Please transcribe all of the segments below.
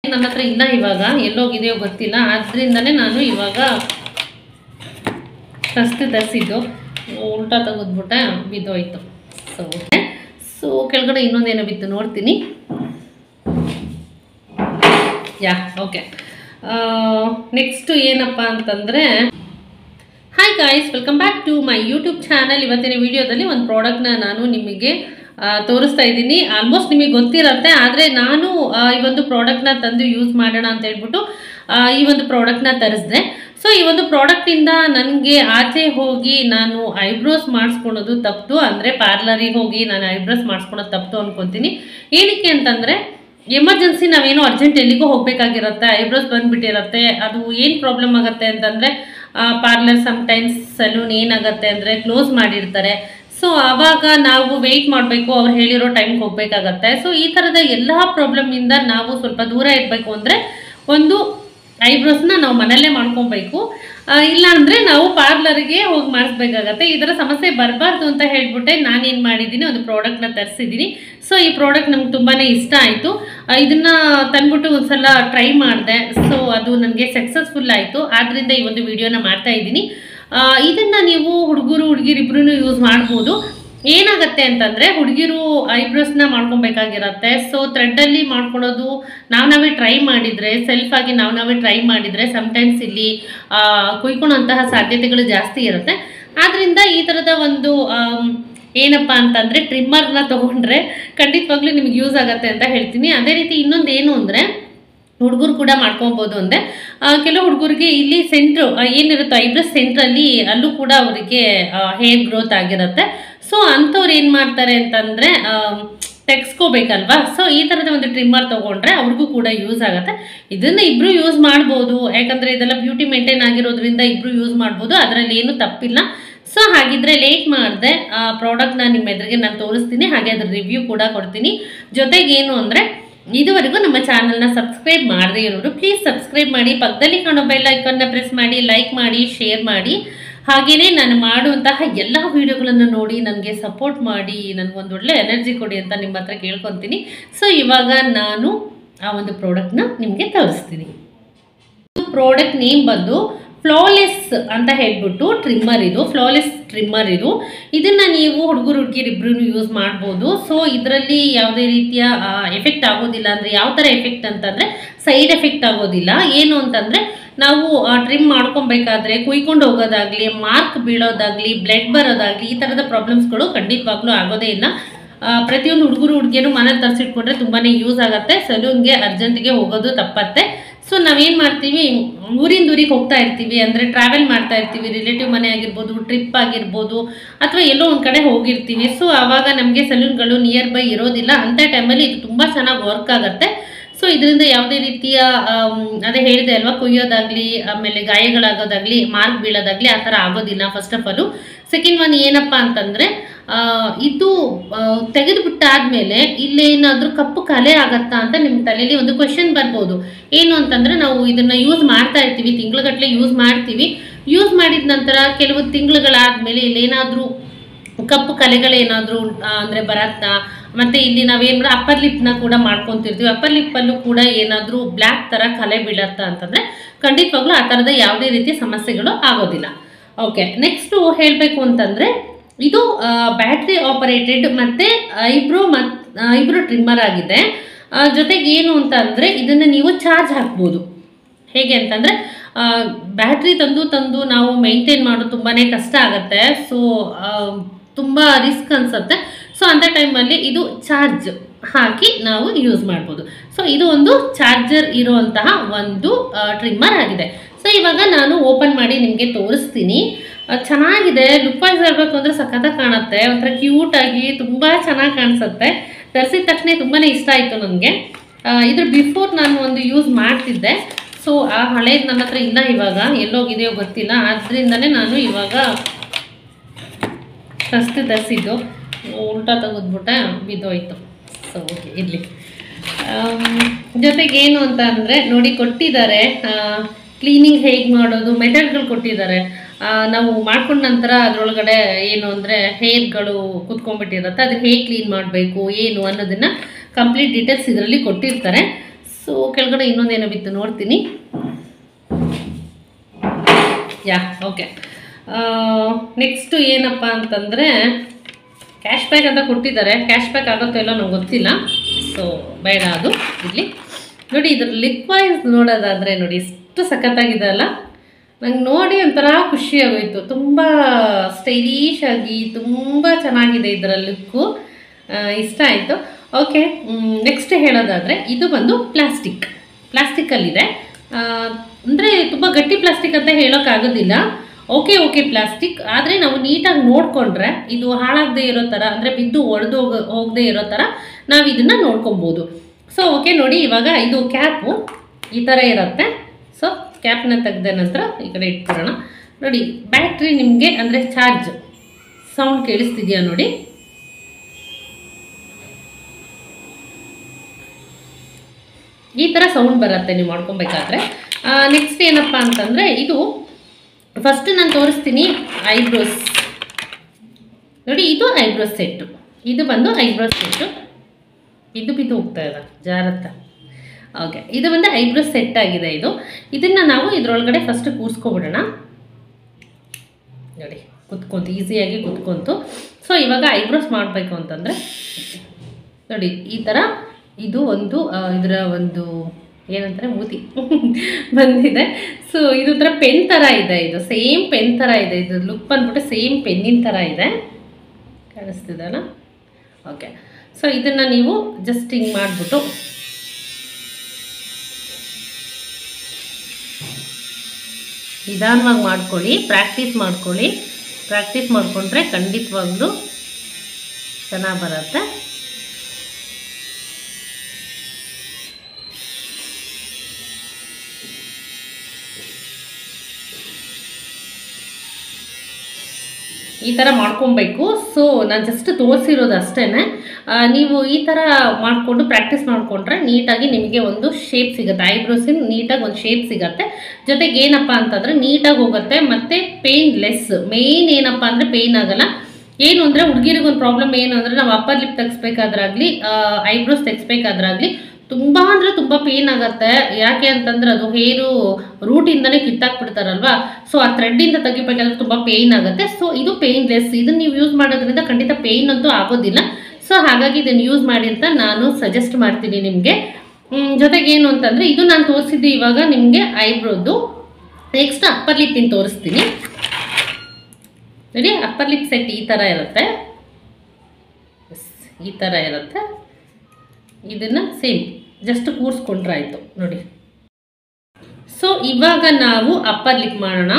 ನನ್ನ ಹತ್ರ ಇಲ್ಲ ಇವಾಗ ಎಲ್ಲೋಗಿದೆಯೋ ಗೊತ್ತಿಲ್ಲ ಆದ್ರಿಂದನೇ ನಾನು ಇವಾಗ ಫಸ್ಟ್ ತರಿಸಿದ್ದು ಉಲ್ಟಾ ತೆಗೆದ್ಬಿಟ್ಟೆ ಬಿದ್ದೋಯ್ತು ಸೊ ಸೊ ಕೆಳಗಡೆ ಇನ್ನೊಂದೇನೋ ಬಿತ್ತು ನೋಡ್ತೀನಿ ಯಾ ಓಕೆ ನೆಕ್ಸ್ಟ್ ಏನಪ್ಪ ಅಂತಂದರೆ hi guys welcome back to my YouTube channel ಇವತ್ತಿನ ವಿಡಿಯೋದಲ್ಲಿ ಒಂದು ಪ್ರಾಡಕ್ಟ್ನ ನಾನು ನಿಮಗೆ ಆ, ತೋರಿಸ್ತಾ ಇದ್ದೀನಿ ಆಲ್ಮೋಸ್ಟ್ ನಿಮಗೆ ಗೊತ್ತಿರತ್ತೆ ಆದರೆ ನಾನು ಆ, ಈ ಒಂದು ಪ್ರಾಡಕ್ಟ್ನ ತಂದು ಯೂಸ್ ಮಾಡೋಣ ಅಂತ ಹೇಳ್ಬಿಟ್ಟು ಆ, ಈ ಒಂದು ಪ್ರಾಡಕ್ಟ್ನ ತರಿಸಿದೆ ಸೊ ಈ ಒಂದು ಪ್ರಾಡಕ್ಟಿಂದ ನನಗೆ ಆಚೆ ಹೋಗಿ ನಾನು ಐಬ್ರೋಸ್ ಮಾಡಿಸ್ಕೊಳೋದು ತಪ್ಪು ಅಂದರೆ ಪಾರ್ಲರಿಗೆ ಹೋಗಿ ನಾನು ಐಬ್ರೋಸ್ ಮಾಡಿಸ್ಕೊಳೋದು ತಪ್ಪು ಅನ್ಕೊತೀನಿ ಏನಕ್ಕೆ ಅಂತಂದರೆ ಎಮರ್ಜೆನ್ಸಿ ನಾವೇನೋ ಅರ್ಜೆಂಟ್ ಎಲ್ಲಿಗೋ ಹೋಗ್ಬೇಕಾಗಿರುತ್ತೆ ಐಬ್ರೋಸ್ ಬಂದ್ಬಿಟ್ಟಿರುತ್ತೆ ಅದು ಏನು ಪ್ರಾಬ್ಲಮ್ ಆಗುತ್ತೆ ಅಂತಂದರೆ ಪಾರ್ಲರ್ ಸಮ್ಟೈಮ್ಸ್ ಸಲೂನ್ ಏನಾಗುತ್ತೆ ಅಂದರೆ ಕ್ಲೋಸ್ ಮಾಡಿರ್ತಾರೆ ಸೊ ಆವಾಗ ನಾವು ವೆಯ್ಟ್ ಮಾಡಬೇಕು ಅವ್ರು ಹೇಳಿರೋ ಟೈಮ್ಗೆ ಹೋಗ್ಬೇಕಾಗತ್ತೆ ಸೊ ಈ ಥರದ ಎಲ್ಲ ಪ್ರಾಬ್ಲಮಿಂದ ನಾವು ಸ್ವಲ್ಪ ದೂರ ಇರಬೇಕು ಅಂದರೆ ಒಂದು ಐಬ್ರೋಸ್ನ ನಾವು ಮನೆಯಲ್ಲೇ ಮಾಡ್ಕೊಬೇಕು ಆ, ಇಲ್ಲ ಅಂದರೆ ನಾವು ಪಾರ್ಲರ್ಗೆ ಹೋಗಿ ಮಾಡಿಸ್ಬೇಕಾಗತ್ತೆ ಈ ಥರ ಸಮಸ್ಯೆ ಬರಬಾರ್ದು ಅಂತ ಹೇಳ್ಬಿಟ್ಟೆ ನಾನೇನು ಮಾಡಿದ್ದೀನಿ ಒಂದು ಪ್ರಾಡಕ್ಟ್ನ ತರಿಸಿದ್ದೀನಿ ಸೊ ಈ ಪ್ರಾಡಕ್ಟ್ ನಮ್ಗೆ ತುಂಬಾ ಇಷ್ಟ ಆಯಿತು ಇದನ್ನು ತಂದ್ಬಿಟ್ಟು ಒಂದ್ಸಲ ಟ್ರೈ ಮಾಡಿದೆ ಸೊ ಅದು ನನಗೆ ಸಕ್ಸಸ್ಫುಲ್ ಆಯಿತು ಆದ್ದರಿಂದ ಈ ಒಂದು ವಿಡಿಯೋನ ಮಾಡ್ತಾ ಇದ್ದೀನಿ ಇದನ್ನು ನೀವು ಹುಡುಗರು ಹುಡುಗಿರಿಬ್ರು ಯೂಸ್ ಮಾಡ್ಬೋದು ಏನಾಗತ್ತೆ ಅಂತಂದರೆ ಹುಡುಗಿರು ಐಬ್ರೋಸ್ನ ಮಾಡ್ಕೊಬೇಕಾಗಿರತ್ತೆ ಸೊ ಥ್ರೆಡ್ಡಲ್ಲಿ ಮಾಡ್ಕೊಳೋದು ನಾವು ನಾವೇ ಟ್ರೈ ಮಾಡಿದರೆ ಸೆಲ್ಫ್ ಆಗಿ ನಾವು ನಾವೇ ಟ್ರೈ ಮಾಡಿದರೆ ಸಮ್ಟೈಮ್ಸ್ ಇಲ್ಲಿ ಆ, ಕುಯ್ಕೊಳೋಂತಹ ಸಾಧ್ಯತೆಗಳು ಜಾಸ್ತಿ ಇರುತ್ತೆ ಆದ್ದರಿಂದ ಈ ಥರದ ಒಂದು ಆಮ್, ಏನಪ್ಪ ಅಂತಂದರೆ ಟ್ರಿಮ್ಮರ್ನ ತೊಗೊಂಡ್ರೆ ಖಂಡಿತವಾಗ್ಲೂ ನಿಮ್ಗೆ ಯೂಸ್ ಆಗುತ್ತೆ ಅಂತ ಹೇಳ್ತೀನಿ ಅದೇ ರೀತಿ ಇನ್ನೊಂದು ಏನು ಅಂದರೆ ಹುಡುಗರು ಕೂಡ ಮಾಡ್ಕೊಬೋದು ಅಂದೆ ಆ, ಕೆಲವು ಹುಡುಗರಿಗೆ ಇಲ್ಲಿ ಸೆಂಟ್ರು ಏನಿರುತ್ತೆ ಐಬ್ರಸ್ ಸೆಂಟ್ರಲ್ಲಿ ಅಲ್ಲೂ ಕೂಡ ಅವರಿಗೆ ಹೇರ್ ಗ್ರೋತ್ ಆಗಿರುತ್ತೆ ಸೊ ಅಂಥವ್ರು ಏನು ಮಾಡ್ತಾರೆ ಅಂತಂದರೆ ತೆಗ್ಸ್ಕೋಬೇಕಲ್ವಾ ಸೊ ಈ ಥರದ ಒಂದು ಟ್ರಿಮ್ಮರ್ ತೊಗೊಂಡ್ರೆ ಅವ್ರಿಗೂ ಕೂಡ ಯೂಸ್ ಆಗುತ್ತೆ ಇದನ್ನು ಇಬ್ಬರು ಯೂಸ್ ಮಾಡ್ಬೋದು ಯಾಕಂದರೆ ಇದೆಲ್ಲ ಬ್ಯೂಟಿ ಮೇಂಟೈನ್ ಆಗಿರೋದ್ರಿಂದ ಇಬ್ಬರು ಯೂಸ್ ಮಾಡ್ಬೋದು ಅದರಲ್ಲಿ ಏನು ತಪ್ಪಿಲ್ಲ ಸೊ ಹಾಗಿದ್ರೆ ಲೇಟ್ ಮಾಡಿದೆ ಆ ಪ್ರಾಡಕ್ಟ್ನ ನಿಮ್ಮ ಎದುರಿಗೆ ನಾನು ತೋರಿಸ್ತೀನಿ ಹಾಗೆ ಅದ್ರ ರಿವ್ಯೂ ಕೂಡ ಕೊಡ್ತೀನಿ ಜೊತೆಗೆ ಏನು ಅಂದರೆ ಇದುವರೆಗೂ ನಮ್ಮ ಚಾನಲ್ನ ಸಬ್ಸ್ಕ್ರೈಬ್ ಮಾಡದೇ ಇರೋರು ಪ್ಲೀಸ್ ಸಬ್ಸ್ಕ್ರೈಬ್ ಮಾಡಿ ಪಕ್ಕದಲ್ಲಿ ಕಾಣೋ ಬೆಲ್ ಐಕನ್ನ ಪ್ರೆಸ್ ಮಾಡಿ ಲೈಕ್ ಮಾಡಿ ಶೇರ್ ಮಾಡಿ ಹಾಗೆಯೇ ನಾನು ಮಾಡುವಂತಹ ಎಲ್ಲ ವಿಡಿಯೋಗಳನ್ನು ನೋಡಿ ನನಗೆ ಸಪೋರ್ಟ್ ಮಾಡಿ ನನಗೊಂದು ಒಳ್ಳೆ ಎನರ್ಜಿ ಕೊಡಿ ಅಂತ ನಿಮ್ಮ ಹತ್ರ ಕೇಳ್ಕೊತೀನಿ ಸೊ ಇವಾಗ ನಾನು ಆ ಒಂದು ಪ್ರಾಡಕ್ಟ್ನ ನಿಮಗೆ ತೋರಿಸ್ತೀನಿ ಪ್ರಾಡಕ್ಟ್ ನೇಮ್ ಬಂದು ಫ್ಲಾಲೆಸ್ ಅಂತ ಹೇಳ್ಬಿಟ್ಟು ಟ್ರಿಮ್ಮರ್ ಇದು ಫ್ಲಾಲೆಸ್ ಟ್ರಿಮ್ಮರ್ ಇದು ಇದನ್ನ ನೀವು ಹುಡುಗರು ಹುಡುಗಿರು ಇಬ್ರು ಯೂಸ್ ಮಾಡ್ಬೋದು ಸೊ ಇದರಲ್ಲಿ ಯಾವುದೇ ರೀತಿಯ ಎಫೆಕ್ಟ್ ಆಗೋದಿಲ್ಲ ಅಂದರೆ ಯಾವ ಥರ ಎಫೆಕ್ಟ್ ಅಂತಂದರೆ ಸೈಡ್ ಎಫೆಕ್ಟ್ ಆಗೋದಿಲ್ಲ ಏನು ಅಂತಂದರೆ ನಾವು ಟ್ರಿಮ್ ಮಾಡ್ಕೊಬೇಕಾದ್ರೆ ಕುಯ್ಕೊಂಡು ಹೋಗೋದಾಗ್ಲಿ ಮಾರ್ಕ್ ಬೀಳೋದಾಗ್ಲಿ ಬ್ಲಡ್ ಬರೋದಾಗ್ಲಿ ಈ ಥರದ ಪ್ರಾಬ್ಲಮ್ಸ್ಗಳು ಖಂಡಿತವಾಗ್ಲೂ ಆಗೋದೇ ಇಲ್ಲ ಆ, ಪ್ರತಿಯೊಂದು ಹುಡುಗರು ಹುಡುಗಿಯರು ಮನೇಲಿ ತರಿಸಿಟ್ಕೊಂಡ್ರೆ ತುಂಬಾ ಯೂಸ್ ಆಗುತ್ತೆ ಸಲೂನ್ಗೆ ಅರ್ಜೆಂಟ್ಗೆ ಹೋಗೋದು ತಪ್ಪತ್ತೆ ಸೊ ನಾವೇನು ಮಾಡ್ತೀವಿ ಊರಿಂದ ಊರಿಗೆ ಹೋಗ್ತಾ ಇರ್ತೀವಿ ಅಂದರೆ ಟ್ರಾವೆಲ್ ಮಾಡ್ತಾ ಇರ್ತೀವಿ ರಿಲೇಟಿವ್ ಮನೆ ಆಗಿರ್ಬೋದು ಟ್ರಿಪ್ ಆಗಿರ್ಬೋದು ಅಥವಾ ಎಲ್ಲೋ ಒಂದು ಕಡೆ ಹೋಗಿರ್ತೀವಿ ಸೊ ಆವಾಗ ನಮಗೆ ಸಲೂನ್ಗಳು ನಿಯರ್ ಬೈ ಇರೋದಿಲ್ಲ ಅಂಥ ಟೈಮಲ್ಲಿ ಇದು ತುಂಬ ಚೆನ್ನಾಗಿ ವರ್ಕ್ ಆಗುತ್ತೆ ಸೊ ಇದರಿಂದ ಯಾವುದೇ ರೀತಿಯ ಆಮ್, ಅದೇ ಹೇಳಿದೆ ಅಲ್ವಾ ಕುಯ್ಯೋದಾಗ್ಲಿ ಆಮೇಲೆ ಗಾಯಗಳಾಗೋದಾಗ್ಲಿ ಮಾರ್ಕ್ ಬೀಳೋದಾಗ್ಲಿ ಆ ಥರ ಆಗೋದಿಲ್ಲ first of all second one ಏನಪ್ಪ ಅಂತಂದರೆ ಇದು ತೆಗೆದುಬಿಟ್ಟಾದ್ಮೇಲೆ ಇಲ್ಲೇನಾದರೂ ಕಪ್ಪು ಕಲೆ ಆಗತ್ತಾ ಅಂತ ನಿಮ್ಮ ತಲೆಯಲ್ಲಿ ಒಂದು ಕ್ವೆಶನ್ ಬರ್ಬೋದು ಏನು ಅಂತಂದರೆ ನಾವು ಇದನ್ನು ಯೂಸ್ ಮಾಡ್ತಾ ಇರ್ತೀವಿ ತಿಂಗ್ಳುಗಟ್ಟಲೆ ಯೂಸ್ ಮಾಡ್ತೀವಿ ಯೂಸ್ ಮಾಡಿದ ನಂತರ ಕೆಲವು ತಿಂಗಳುಗಳಾದಮೇಲೆ ಇಲ್ಲೇನಾದರೂ ಕಪ್ಪು ಕಲೆಗಳೇನಾದರೂ ಅಂದರೆ ಬರತ್ತಾ ಮತ್ತು ಇಲ್ಲಿ ನಾವೇನು ಅಪ್ಪರ್ ಲಿಪ್ನ ಕೂಡ ಮಾಡ್ಕೊತಿರ್ತೀವಿ ಅಪ್ಪರ್ ಲಿಪ್ಪಲ್ಲೂ ಕೂಡ ಏನಾದರೂ ಬ್ಲ್ಯಾಕ್ ಥರ ಕಲೆ ಬೀಳತ್ತಾ ಅಂತಂದರೆ ಖಂಡಿತವಾಗ್ಲೂ ಆ ಥರದ ಯಾವುದೇ ರೀತಿಯ ಸಮಸ್ಯೆಗಳು ಆಗೋದಿಲ್ಲ ಓಕೆ ನೆಕ್ಸ್ಟು ಹೇಳಬೇಕು ಅಂತಂದರೆ ಇದು ಬ್ಯಾಟ್ರಿ ಆಪರೇಟೆಡ್ ಮತ್ತು ಐಬ್ರೋ ಮತ್ ಐಬ್ರೋ ಟ್ರಿಮ್ಮರ್ ಆಗಿದೆ ಆ, ಜೊತೆಗೆ ಏನು ಅಂತ ಅಂದರೆ ಇದನ್ನು ನೀವು ಚಾರ್ಜ್ ಹಾಕ್ಬೋದು ಹೇಗೆ ಅಂತಂದರೆ ಬ್ಯಾಟ್ರಿ ತಂದು ತಂದು ನಾವು ಮೇಂಟೈನ್ ಮಾಡೋದು ತುಂಬಾ ಕಷ್ಟ ಆಗುತ್ತೆ ಸೊ ತುಂಬ ರಿಸ್ಕ್ ಅನಿಸುತ್ತೆ ಸೊ ಅಂಥ ಟೈಮಲ್ಲಿ ಇದು ಚಾರ್ಜ್ ಹಾಕಿ ನಾವು ಯೂಸ್ ಮಾಡ್ಬೋದು ಸೊ ಇದು ಒಂದು ಚಾರ್ಜರ್ ಇರುವಂತಹ ಒಂದು ಟ್ರಿಮ್ಮರ್ ಆಗಿದೆ ಸೊ ಇವಾಗ ನಾನು ಓಪನ್ ಮಾಡಿ ನಿಮಗೆ ತೋರಿಸ್ತೀನಿ ಆ, ಚೆನ್ನಾಗಿದೆ ಲುಕ್ ವೈಸ್ ಹೇಳಬೇಕು ಅಂದರೆ ಸಖತ್ತಾಗಿ ಕಾಣುತ್ತೆ ಒಂಥರ ಕ್ಯೂಟಾಗಿ ತುಂಬ ಚೆನ್ನಾಗಿ ಕಾಣಿಸುತ್ತೆ ತರಿಸಿದ ತಕ್ಷಣ ತುಂಬಾ ಇಷ್ಟ ಆಯಿತು ನನಗೆ ಇದ್ರ ಬಿಫೋರ್ ನಾನು ಒಂದು ಯೂಸ್ ಮಾಡ್ತಿದ್ದೆ ಸೊ ಆ ಹಳೇದು ನನ್ನ ಹತ್ರ ಇಲ್ಲ ಇವಾಗ ಎಲ್ಲೋಗಿದೆಯೋ ಗೊತ್ತಿಲ್ಲ ಆದ್ರಿಂದನೇ ನಾನು ಇವಾಗ ಫಸ್ಟ್ ತರಿಸಿದ್ದು ಉಲ್ಟಾ ತೆಗೆದ್ಬಿಟ್ಟೆ ಬಿದ್ದೋಯ್ತು ಸೊ ಓಕೆ ಇರಲಿ ಜೊತೆಗೆ ಏನು ಅಂತ ಅಂದರೆ ನೋಡಿ ಕೊಟ್ಟಿದ್ದಾರೆ ಕ್ಲೀನಿಂಗ್ ಹೇಗೆ ಮಾಡೋದು ಮೆಥಡ್ಗಳು ಕೊಟ್ಟಿದ್ದಾರೆ ಆ, ನಾವು ಮಾಡ್ಕೊಂಡ ನಂತರ ಅದರೊಳಗಡೆ ಏನು ಅಂದರೆ ಹೇರ್ಗಳು ಕುತ್ಕೊಂಡ್ಬಿಟ್ಟಿರುತ್ತೆ ಅದನ್ನ ಹೇಗೆ ಕ್ಲೀನ್ ಮಾಡಬೇಕು ಏನು ಅನ್ನೋದನ್ನು ಕಂಪ್ಲೀಟ್ ಡೀಟೇಲ್ಸ್ ಇದರಲ್ಲಿ ಕೊಟ್ಟಿರ್ತಾರೆ ಸೊ ಸೊ ಕೆಳಗಡೆ ಇನ್ನೊಂದೇನೋ ಬಿತ್ತು ನೋಡ್ತೀನಿ ಯಾ ಓಕೆ ನೆಕ್ಸ್ಟು ಏನಪ್ಪ ಅಂತಂದರೆ ಕ್ಯಾಶ್ ಬ್ಯಾಕ್ ಅಂತ ಕೊಟ್ಟಿದ್ದಾರೆ ಕ್ಯಾಶ್ ಬ್ಯಾಕ್ ಆಗುತ್ತೋ ಇಲ್ಲೋ ನಂಗೆ ಗೊತ್ತಿಲ್ಲ ಸೊ ಬೇಡ ಅದು ಇಲ್ಲಿ ನೋಡಿ ಇದ್ರ ಲಿಪ್ ವೈಸ್ ನೋಡೋದಾದರೆ ನೋಡಿ ಎಷ್ಟು ಸಖತ್ತಾಗಿದೆ ಅಲ್ಲ ನಂಗೆ ನೋಡಿ ಒಂಥರ ಖುಷಿ ಆಗೋಯ್ತು ತುಂಬ ಸ್ಟೈಲಿಶ್ ಆಗಿ ತುಂಬ ಚೆನ್ನಾಗಿದೆ ಇದರ ಲುಕ್ಕು ಇಷ್ಟ ಆಯಿತು ಓಕೆ ನೆಕ್ಸ್ಟ್ ಹೇಳೋದಾದರೆ ಇದು ಬಂದು ಪ್ಲಾಸ್ಟಿಕ್ ಪ್ಲಾಸ್ಟಿಕ್ಕಲ್ಲಿದೆ ಅಂದರೆ ತುಂಬ ಗಟ್ಟಿ ಪ್ಲಾಸ್ಟಿಕ್ ಅಂತ ಹೇಳೋಕ್ಕಾಗೋದಿಲ್ಲ ಓಕೆ ಓಕೆ ಪ್ಲಾಸ್ಟಿಕ್ ಆದರೆ ನಾವು ನೀಟಾಗಿ ನೋಡಿಕೊಂಡ್ರೆ ಇದು ಹಾಳಾಗದೇ ಇರೋ ಥರ ಅಂದರೆ ಬಿದ್ದು ಒಡೆದು ಹೋಗ ಹೋಗದೆ ಇರೋ ಥರ ನಾವು ಇದನ್ನು ನೋಡ್ಕೊಬೋದು ಸೊ ಓಕೆ ನೋಡಿ ಇವಾಗ ಇದು ಕ್ಯಾಪು ಈ ಥರ ಇರುತ್ತೆ ಸೊ ಕ್ಯಾಪ್ನ ತೆಗೆದ ನಂತರ ಈ ಕಡೆ ಇಟ್ಕೊಳ್ಳೋಣ ನೋಡಿ ಬ್ಯಾಟ್ರಿ ನಿಮಗೆ ಅಂದರೆ ಚಾರ್ಜ್ ಸೌಂಡ್ ಕೇಳಿಸ್ತಿದೆಯಾ ನೋಡಿ ಈ ಥರ ಸೌಂಡ್ ಬರುತ್ತೆ ನೀವು ಮಾಡ್ಕೊಬೇಕಾದ್ರೆ ನೆಕ್ಸ್ಟ್ ಏನಪ್ಪ ಅಂತಂದರೆ ಇದು ಫಸ್ಟ್ ನಾನು ತೋರಿಸ್ತೀನಿ ಐಬ್ರೋಸ್ ನೋಡಿ ಇದು ಐಬ್ರೋಸ್ ಸೆಟ್ಟು ಇದು ಬಂದು ಐಬ್ರೋಸ್ ಸೆಟ್ಟು ಇದು ಬಿದ್ದು ಹೋಗ್ತಾ ಇದೆ ಜಾರತ್ತ ಓಕೆ ಇದು ಬಂದು ಐಬ್ರೋಸ್ ಸೆಟ್ ಆಗಿದೆ ಇದು ಇದನ್ನು ನಾವು ಇದರೊಳಗಡೆ ಫಸ್ಟ್ ಕೂರಿಸ್ಕೊಬಿಡೋಣ ನೋಡಿ ಕುತ್ಕೊಂತು ಈಸಿಯಾಗಿ ಕುತ್ಕೊಂತು ಸೊ ಇವಾಗ ಐಬ್ರೋಸ್ ಮಾಡಬೇಕು ಅಂತಂದರೆ ನೋಡಿ ಈ ಥರ ಇದು ಒಂದು ಆ, ಇದರ ಒಂದು ಏನಂತಾರೆ ಮೂತಿ ಬಂದಿದೆ ಸೊ ಇದು ಥರ ಪೆನ್ ಥರ ಇದೆ ಇದು ಸೇಮ್ ಪೆನ್ ಥರ ಇದೆ ಇದು ಲುಕ್ ಬಂದ್ಬಿಟ್ಟು ಸೇಮ್ ಪೆನ್ನಿನ ಥರ ಇದೆ ಕಾಣಿಸ್ತಿದೆಲ್ಲ ಓಕೆ ಸೊ ಇದನ್ನು ನೀವು ಜಸ್ಟ್ ಹಿಂಗೆ ಮಾಡಿಬಿಟ್ಟು ನಿಧಾನವಾಗಿ ಮಾಡ್ಕೊಳ್ಳಿ ಪ್ರಾಕ್ಟೀಸ್ ಮಾಡ್ಕೊಳ್ಳಿ ಪ್ರಾಕ್ಟೀಸ್ ಮಾಡಿಕೊಂಡ್ರೆ ಖಂಡಿತವಾಗ್ಲೂ ಚೆನ್ನಾಗಿ ಬರುತ್ತೆ ಈ ಥರ ಮಾಡ್ಕೊಬೇಕು ಸೊ ನಾನು ಜಸ್ಟ್ ತೋರಿಸಿರೋದು ಅಷ್ಟೇ ನೀವು ಈ ಥರ ಮಾಡಿಕೊಂಡು ಪ್ರಾಕ್ಟೀಸ್ ಮಾಡಿಕೊಂಡ್ರೆ ನೀಟಾಗಿ ನಿಮಗೆ ಒಂದು ಶೇಪ್ ಸಿಗುತ್ತೆ ಐಬ್ರೋಸಿನ ನೀಟಾಗಿ ಒಂದು ಶೇಪ್ ಸಿಗುತ್ತೆ ಜೊತೆಗೆ ಏನಪ್ಪ ಅಂತಂದರೆ ನೀಟಾಗಿ ಹೋಗುತ್ತೆ ಮತ್ತು ಪೇಯ್ನ್ ಲೆಸ್ ಮೇಯ್ನ್ ಏನಪ್ಪ ಅಂದರೆ ಪೇಯ್ನ್ ಆಗಲ್ಲ ಏನು ಅಂದರೆ ಹುಡುಗಿರಿಗೊಂದು ಪ್ರಾಬ್ಲಮ್ ಏನು ಅಂದರೆ ನಾವು ಅಪ್ಪರ್ ಲಿಪ್ ತೆಗಿಸ್ಬೇಕಾದ್ರಾಗಲಿ ಐಬ್ರೋಸ್ ತೆಗಿಸ್ಬೇಕಾದ್ರಾಗಲಿ ತುಂಬ ಅಂದರೆ ತುಂಬ ಪೇನ್ ಆಗುತ್ತೆ ಯಾಕೆ ಅಂತಂದ್ರೆ ಅದು ಹೇರು ರೂಟಿಂದನೇ ಕಿತ್ತಾಕ್ಬಿಡ್ತಾರಲ್ವಾ ಸೊ ಆ ಥ್ರೆಡ್ಡಿಂದ ತೆಗಿಬೇಕಾದ್ರೆ ತುಂಬ ಪೇಯ್ನ್ ಆಗುತ್ತೆ ಸೊ ಇದು ಪೇಯ್ನ್ಲೆಸ್ ಇದನ್ನು ನೀವು ಯೂಸ್ ಮಾಡೋದ್ರಿಂದ ಖಂಡಿತ ಪೇಯ್ನ್ ಅಂತೂ ಆಗೋದಿಲ್ಲ ಸೊ ಹಾಗಾಗಿ ಇದನ್ನು ಯೂಸ್ ಮಾಡಿ ಅಂತ ನಾನು ಸಜೆಸ್ಟ್ ಮಾಡ್ತೀನಿ ನಿಮಗೆ ಜೊತೆಗೆ ಏನು ಅಂತಂದರೆ ಇದು ನಾನು ತೋರಿಸಿದ್ದು ಇವಾಗ ನಿಮಗೆ ಐಬ್ರೋದು ನೆಕ್ಸ್ಟ್ ಅಪ್ಪರ್ ಲಿಪ್ಪಿನ ತೋರಿಸ್ತೀನಿ ನೋಡಿ ಅಪ್ಪರ್ ಲಿಪ್ ಸೆಟ್ ಈ ಥರ ಇರುತ್ತೆ ಎಸ್, ಈ ಥರ ಇರುತ್ತೆ ಇದನ್ನು ಸೇಮ್ ಜಸ್ಟ್ ಕೂರಿಸ್ಕೊಂಡ್ರೆ ಆಯಿತು ನೋಡಿ ಸೊ ಇವಾಗ ನಾವು ಅಪ್ಪರ್ ಲಿಪ್ ಮಾಡೋಣ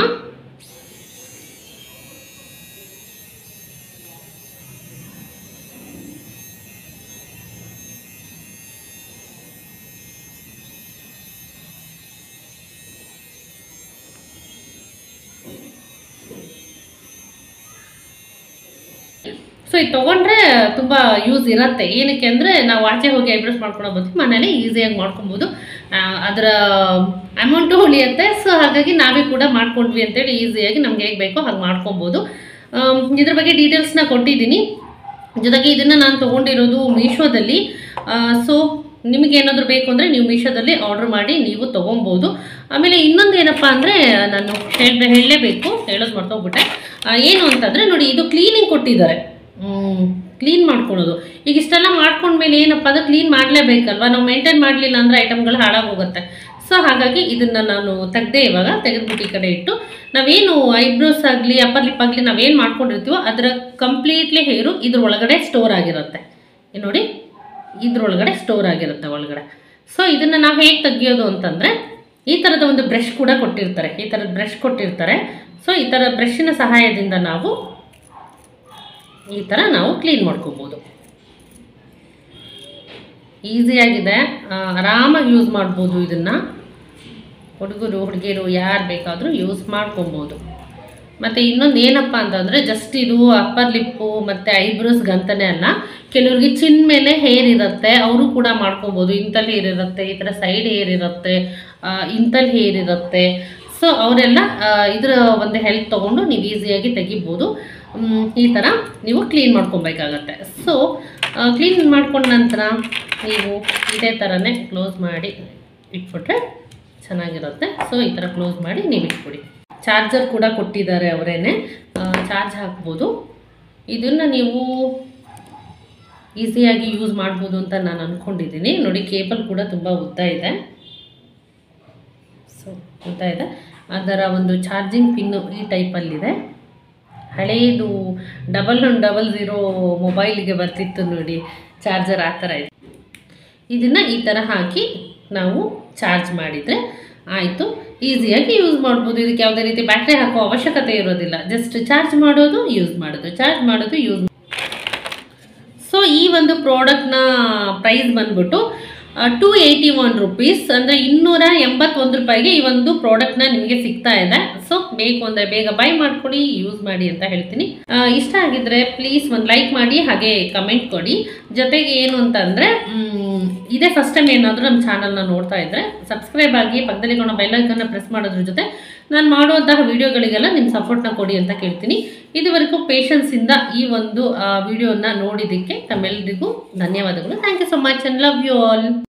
ಸೊ ಇದು ತೊಗೊಂಡ್ರೆ ತುಂಬ ಯೂಸ್ ಇರುತ್ತೆ ಏನಕ್ಕೆ ಅಂದರೆ ನಾವು ಆಚೆ ಹೋಗಿ ಐಬ್ರೋಸ್ ಮಾಡ್ಕೊಳೋ ಬದಲು ಮನೇಲಿ ಈಸಿಯಾಗಿ ಮಾಡ್ಕೊಬೋದು ಆ, ಅದರ ಅಮೌಂಟು ಉಳಿಯುತ್ತೆ ಸೊ ಹಾಗಾಗಿ ನಾವೇ ಕೂಡ ಮಾಡ್ಕೊಂಡ್ವಿ ಅಂತೇಳಿ ಈಸಿಯಾಗಿ ನಮ್ಗೆ ಹೇಗೆ ಬೇಕೋ ಹಾಗೆ ಮಾಡ್ಕೊಬೋದು ಆಮ್, ಇದ್ರ ಬಗ್ಗೆ ಡೀಟೇಲ್ಸ್ನ ಕೊಟ್ಟಿದ್ದೀನಿ ಜೊತೆಗೆ ಇದನ್ನು ನಾನು ತೊಗೊಂಡಿರೋದು ಮೀಶೋದಲ್ಲಿ ಸೊ ನಿಮಗೆ ಏನಾದರೂ ಬೇಕು ಅಂದರೆ ನೀವು ಮೀಶೋದಲ್ಲಿ ಆರ್ಡರ್ ಮಾಡಿ ನೀವು ತೊಗೊಬೋದು ಆಮೇಲೆ ಇನ್ನೊಂದು ಏನಪ್ಪ ಅಂದರೆ ನಾನು ಹೇಳ ಹೇಳಲೇಬೇಕು ಹೇಳೋದು ಮರ್ತೋಗ್ಬಿಟ್ಟೆ ಆ, ಏನು ಅಂತಂದರೆ ನೋಡಿ ಇದು ಕ್ಲೀನಿಂಗ್ ಕೊಟ್ಟಿದ್ದಾರೆ ಕ್ಲೀನ್ ಮಾಡ್ಕೊಳ್ಳೋದು ಈಗ ಇಷ್ಟೆಲ್ಲ ಮಾಡ್ಕೊಂಡ್ಮೇಲೆ ಏನಪ್ಪ ಅಂದರೆ ಕ್ಲೀನ್ ಮಾಡಲೇಬೇಕಲ್ವ ನಾವು ಮೇಂಟೈನ್ ಮಾಡಲಿಲ್ಲ ಅಂದರೆ ಐಟಮ್ಗಳು ಹಾಳಾಗೋಗುತ್ತೆ ಸೊ ಹಾಗಾಗಿ ಇದನ್ನು ನಾನು ತೆಗ್ದೆ ಇವಾಗ ತೆಗೆದ್ಬಿಟ್ಟು ಈ ಕಡೆ ಇಟ್ಟು ನಾವೇನು ಐಬ್ರೋಸ್ ಆಗಲಿ ಅಪ್ಪರ್ ಲಿಪ್ ಆಗಲಿ ನಾವೇನು ಮಾಡ್ಕೊಂಡಿರ್ತೀವೋ ಅದರ ಕಂಪ್ಲೀಟ್ಲಿ ಹೇರು ಇದ್ರ ಒಳಗಡೆ ಸ್ಟೋರ್ ಆಗಿರುತ್ತೆ ಇಲ್ಲಿ ನೋಡಿ ಇದ್ರೊಳಗಡೆ ಸ್ಟೋರ್ ಆಗಿರುತ್ತೆ ಒಳಗಡೆ ಸೊ ಇದನ್ನು ನಾವು ಹೇಗೆ ತೆಗಿಯೋದು ಅಂತಂದರೆ ಈ ಥರದ ಒಂದು ಬ್ರಷ್ ಕೂಡ ಕೊಟ್ಟಿರ್ತಾರೆ ಈ ಥರದ ಬ್ರಷ್ ಕೊಟ್ಟಿರ್ತಾರೆ ಸೊ ಈ ಥರ ಬ್ರಷಿನ ಸಹಾಯದಿಂದ ನಾವು ಈ ಥರ ನಾವು ಕ್ಲೀನ್ ಮಾಡ್ಕೋಬೋದು ಈಸಿಯಾಗಿದೆ ಆ, ಆರಾಮಾಗಿ ಯೂಸ್ ಮಾಡ್ಬೋದು ಇದನ್ನು ಹುಡುಗರು ಹುಡುಗಿಯರು ಯಾರು ಬೇಕಾದರೂ ಯೂಸ್ ಮಾಡ್ಕೊಬೋದು ಮತ್ತು ಇನ್ನೊಂದು ಏನಪ್ಪ ಅಂತಂದರೆ ಜಸ್ಟ್ ಇದು ಅಪ್ಪರ್ ಲಿಪ್ಪು ಮತ್ತು ಐಬ್ರೋಸ್ಗೆ ಅಂತಲೇ ಅಲ್ಲ ಕೆಲವ್ರಿಗೆ ಚಿನ್ ಮೇಲೆ ಹೇರ್ ಇರುತ್ತೆ ಅವರು ಕೂಡ ಮಾಡ್ಕೊಬೋದು ಇಂತಲ್ಲಿ ಹೇರ್ ಇರುತ್ತೆ ಈ ಥರ ಸೈಡ್ ಹೇರ್ ಇರುತ್ತೆ ಆ, ಇಂತಲ್ಲಿ ಹೇರ್ ಇರುತ್ತೆ ಸೊ ಅವರೆಲ್ಲ ಇದರ ಒಂದು ಹೆಲ್ಪ್ ತೊಗೊಂಡು ನೀವು ಈಸಿಯಾಗಿ ತೆಗಿಬೋದು ಮ್, ಈ ಥರ ನೀವು ಕ್ಲೀನ್ ಮಾಡ್ಕೊಬೇಕಾಗತ್ತೆ ಸೊ ಕ್ಲೀನ್ ಮಾಡ್ಕೊಂಡ ನಂತರ ನೀವು ಇದೇ ಥರನೇ ಕ್ಲೋಸ್ ಮಾಡಿ ಇಟ್ಬಿಟ್ರೆ ಚೆನ್ನಾಗಿರುತ್ತೆ ಸೊ ಈ ಥರ ಕ್ಲೋಸ್ ಮಾಡಿ ನೀವು ಇಟ್ಬಿಡಿ ಚಾರ್ಜರ್ ಕೂಡ ಕೊಟ್ಟಿದ್ದಾರೆ ಅವರೇನೆ ಚಾರ್ಜ್ ಹಾಕ್ಬೋದು ಇದನ್ನು ನೀವು ಈಸಿಯಾಗಿ ಯೂಸ್ ಮಾಡ್ಬೋದು ಅಂತ ನಾನು ಅಂದ್ಕೊಂಡಿದ್ದೀನಿ ನೋಡಿ ಕೇಬಲ್ ಕೂಡ ತುಂಬ ಉದ್ದ ಇದೆ ಸೊ ಉದ್ದ ಇದೆ ಅದರ ಒಂದು ಚಾರ್ಜಿಂಗ್ ಪಿನ್ನು ಈ ಟೈಪಲ್ಲಿದೆ ಹಳೆಯದು ಡಬಲ್ ಒನ್ ಡಬಲ್ ಝೀರೋ ಮೊಬೈಲಿಗೆ ಬರ್ತಿತ್ತು ನೋಡಿ ಚಾರ್ಜರ್ ಆ ಥರ ಇದೆ ಇದನ್ನು ಈ ಥರ ಹಾಕಿ ನಾವು ಚಾರ್ಜ್ ಮಾಡಿದರೆ ಆಯಿತು ಈಸಿಯಾಗಿ ಯೂಸ್ ಮಾಡ್ಬೋದು ಇದಕ್ಕೆ ಯಾವುದೇ ರೀತಿ ಬ್ಯಾಟ್ರಿ ಹಾಕೋ ಅವಶ್ಯಕತೆ ಇರೋದಿಲ್ಲ ಜಸ್ಟ್ ಚಾರ್ಜ್ ಮಾಡೋದು ಯೂಸ್ ಮಾಡೋದು ಚಾರ್ಜ್ ಮಾಡೋದು ಯೂಸ್ ಸೊ ಈ ಒಂದು ಪ್ರಾಡಕ್ಟ್ನ ಪ್ರೈಸ್ ಬಂದ್ಬಿಟ್ಟು ಟೂ ಏಯ್ಟಿ ಒನ್ ರುಪೀಸ್ ಅಂದರೆ ಇನ್ನೂರ ಎಂಬತ್ತೊಂದು ರೂಪಾಯಿಗೆ ಈ ಒಂದು ಪ್ರಾಡಕ್ಟ್ನ ನಿಮಗೆ ಸಿಗ್ತಾ ಇದೆ ಸೊ ಬೇಕು ಅಂದರೆ ಬೇಗ ಬೈ ಮಾಡ್ಕೊಡಿ ಯೂಸ್ ಮಾಡಿ ಅಂತ ಹೇಳ್ತೀನಿ ಆ, ಇಷ್ಟ ಆಗಿದ್ರೆ ಪ್ಲೀಸ್ ಒಂದು ಲೈಕ್ ಮಾಡಿ ಹಾಗೆ ಕಮೆಂಟ್ ಕೊಡಿ ಜೊತೆಗೆ ಏನು ಅಂತಂದರೆ ಇದೇ ಫಸ್ಟ್ ಟೈಮ್ ಏನಾದರೂ ನಮ್ಮ ಚಾನಲ್ನ ನೋಡ್ತಾ ಇದ್ದರೆ ಸಬ್ಸ್ಕ್ರೈಬ್ ಆಗಿ ಪಕ್ಕದಲ್ಲಿ ಕಾಣೋ ಬೆಲ್ಲೈಕನ್ನ ಪ್ರೆಸ್ ಮಾಡೋದ್ರ ಜೊತೆ ನಾನು ಮಾಡುವಂತಹ ವಿಡಿಯೋಗಳಿಗೆಲ್ಲ ನಿಮ್ಮ ಸಪೋರ್ಟ್ನ ಕೊಡಿ ಅಂತ ಕೇಳ್ತೀನಿ ಇದುವರೆಗೂ ಪೇಷನ್ಸಿಂದ ಈ ಒಂದು ವಿಡಿಯೋನ ನೋಡಿದ್ದಕ್ಕೆ ತಮ್ಮೆಲ್ಲರಿಗೂ ಧನ್ಯವಾದಗಳು thank you so much and love you all